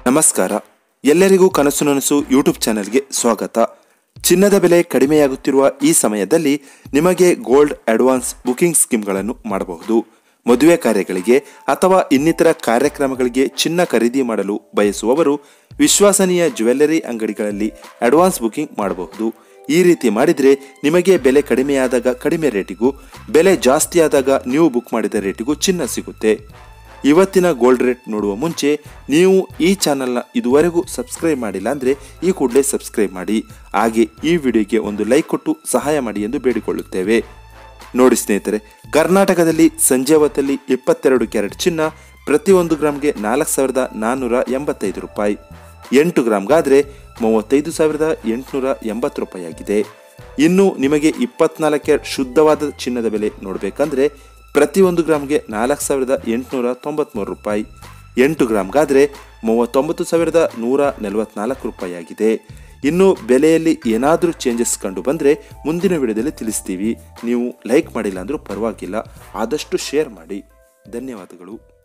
ನಮಸ್ಕಾರ ಎಲ್ಲರಿಗೂ ಕನಸು ನನಸು ಯೂಟ್ಯೂಬ್ ಚಾನೆಲ್ಗೆ ಸ್ವಾಗತ ಚಿನ್ನದ ಬೆಲೆ ಕಡಿಮೆಯಾಗುತ್ತಿರುವ ಈ ಸಮಯದಲ್ಲಿ ನಿಮಗೆ ಗೋಲ್ಡ್ ಅಡ್ವಾನ್ಸ್ ಬುಕಿಂಗ್ ಸ್ಕೀಮ್ಗಳನ್ನು ಮಾಡಬಹುದು ಮದುವೆ ಕಾರ್ಯಗಳಿಗೆ ಅಥವಾ ಇನ್ನಿತರ ಕಾರ್ಯಕ್ರಮಗಳಿಗೆ ಚಿನ್ನ ಖರೀದಿ ಮಾಡಲು ಬಯಸುವವರು ವಿಶ್ವಸನೀಯ ಜ್ಯುವೆಲ್ಲರಿ ಅಂಗಡಿಗಳಲ್ಲಿ ಅಡ್ವಾನ್ಸ್ ಬುಕಿಂಗ್ ಮಾಡಬಹುದು ಈ ರೀತಿ ಮಾಡಿದರೆ ನಿಮಗೆ ಬೆಲೆ ಕಡಿಮೆಯಾದಾಗ ಕಡಿಮೆ ರೇಟಿಗೂ ಬೆಲೆ ಜಾಸ್ತಿಯಾದಾಗ ನೀವು ಬುಕ್ ಮಾಡಿದ ರೇಟಿಗೂ ಚಿನ್ನ ಸಿಗುತ್ತೆ ಇವತ್ತಿನ ಗೋಲ್ಡ್ ರೇಟ್ ನೋಡುವ ಮುಂಚೆ ನೀವು ಈ ಚಾನಲ್ನ ಇದುವರೆಗೂ ಸಬ್ಸ್ಕ್ರೈಬ್ ಮಾಡಿಲ್ಲ ಅಂದರೆ ಈ ಕೂಡಲೇ ಸಬ್ಸ್ಕ್ರೈಬ್ ಮಾಡಿ ಹಾಗೆ ಈ ವಿಡಿಯೋಗೆ ಒಂದು ಲೈಕ್ ಕೊಟ್ಟು ಸಹಾಯ ಮಾಡಿ ಎಂದು ಬೇಡಿಕೊಳ್ಳುತ್ತೇವೆ ನೋಡಿ ಸ್ನೇಹಿತರೆ ಕರ್ನಾಟಕದಲ್ಲಿ ಸಂಜೆ ಹೊತ್ತಲ್ಲಿ ಇಪ್ಪತ್ತೆರಡು ಕ್ಯಾರೆಟ್ ಚಿನ್ನ ಪ್ರತಿಯೊಂದು ಗ್ರಾಮ್ಗೆ ನಾಲ್ಕು ಸಾವಿರದ ನಾನ್ನೂರ ಎಂಬತ್ತೈದು ರೂಪಾಯಿ ಎಂಟು ಗ್ರಾಮ್ಗಾದರೆ ಮೂವತ್ತೈದು ಸಾವಿರದ ಎಂಟುನೂರ ಎಂಬತ್ತು ರೂಪಾಯಿ ಆಗಿದೆ ಇನ್ನು ನಿಮಗೆ ಇಪ್ಪತ್ನಾಲ್ಕು ಕ್ಯಾರೆಟ್ ಶುದ್ಧವಾದ ಚಿನ್ನದ ಬೆಲೆ ನೋಡಬೇಕಂದ್ರೆ ಪ್ರತಿಯೊಂದು ಗ್ರಾಮ್ಗೆ ನಾಲ್ಕು ಸಾವಿರದ ಎಂಟುನೂರ ತೊಂಬತ್ತ್ಮೂರು ರೂಪಾಯಿ ಎಂಟು ಗ್ರಾಮ್ಗಾದರೆ ಮೂವತ್ತೊಂಬತ್ತು ಸಾವಿರದ ನೂರ ನಲವತ್ನಾಲ್ಕು ರೂಪಾಯಿ ಆಗಿದೆ ಇನ್ನು ಬೆಲೆಯಲ್ಲಿ ಏನಾದರೂ ಚೇಂಜಸ್ ಕಂಡು ಬಂದರೆ ಮುಂದಿನ ವಿಡಿಯೋದಲ್ಲಿ ತಿಳಿಸ್ತೀವಿ ನೀವು ಲೈಕ್ ಮಾಡಿಲ್ಲ ಅಂದರೂ ಪರವಾಗಿಲ್ಲ ಆದಷ್ಟು ಶೇರ್ ಮಾಡಿ ಧನ್ಯವಾದಗಳು